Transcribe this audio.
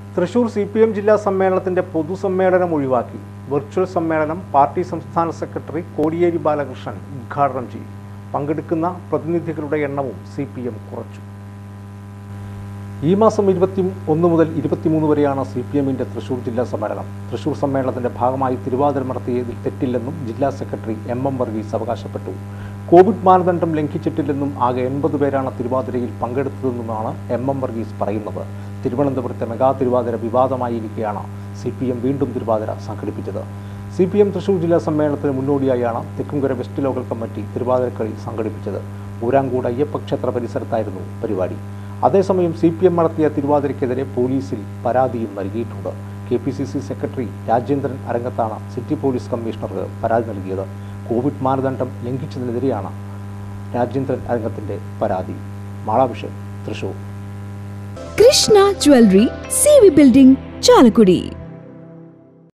Thrissur C P M ജില്ലാ സമ്മേളനത്തിന്റെ പൊതുസമ്മേളനം ഒഴിവാക്കി വെർച്വൽ സമ്മേളനം പാർട്ടി സംസ്ഥാന സെക്രട്ടറി കോടിയേരി ബാലകൃഷ്ണൻ ഉദ്ഘാടനം ചെയ്യും പങ്കെടുക്കുന്ന പ്രതിനിധികളുടെ എണ്ണവും സി പി എം കുറച്ചു ഈ മാസം ഇരുപത്തി ഒന്ന് മുതൽ ഇരുപത്തിമൂന്ന് വരെയാണ് സി പി എമ്മിന്റെ തൃശൂർ ജില്ലാ സമ്മേളനം തൃശൂർ സമ്മേളനത്തിന്റെ ഭാഗമായി തിരുവാതിര നടത്തിയതിൽ തെറ്റില്ലെന്നും ജില്ലാ സെക്രട്ടറി എം എം വർഗീസ് അവകാശപ്പെട്ടു കോവിഡ് മാനദണ്ഡം ലംഘിച്ചിട്ടില്ലെന്നും ആകെ എൺപത് പേരാണ് തിരുവാതിരയിൽ പങ്കെടുത്തതെന്നുമാണ് എം എം വർഗീസ് പറയുന്നത് തിരുവനന്തപുരത്തെ മെഗാ തിരുവാതിര വിവാദമായിരിക്കെയാണ് സി പി എം വീണ്ടും തിരുവാതിര സംഘടിപ്പിച്ചത് സി പി എം തൃശൂർ ജില്ലാ സമ്മേളനത്തിന് മുന്നോടിയായാണ് തെക്കുംകര വെസ്റ്റ് ലോക്കൽ കമ്മിറ്റി തിരുവാതിരക്കളി സംഘടിപ്പിച്ചത് ഊരാങ്കോട് അയ്യപ്പ ക്ഷേത്ര പരിസരത്തായിരുന്നു പരിപാടി അതേസമയം സി പി എം നടത്തിയ തിരുവാതിരയ്ക്കെതിരെ പോലീസിൽ പരാതിയും നൽകിയിട്ടുണ്ട് K P C C secretary Rajendran അരങ്ങത്താണ് സിറ്റി പോലീസ് കമ്മീഷണർക്ക് പരാതി നൽകിയത് കോവിഡ് മാനദണ്ഡം ലംഘിച്ചതിനെതിരെയാണ് രാജേന്ദ്രൻ അരങ്ങത്തിന്റെ പരാതി മാളാഭിഷേക് Thrissur Krishna jewellery C V building Chalakudy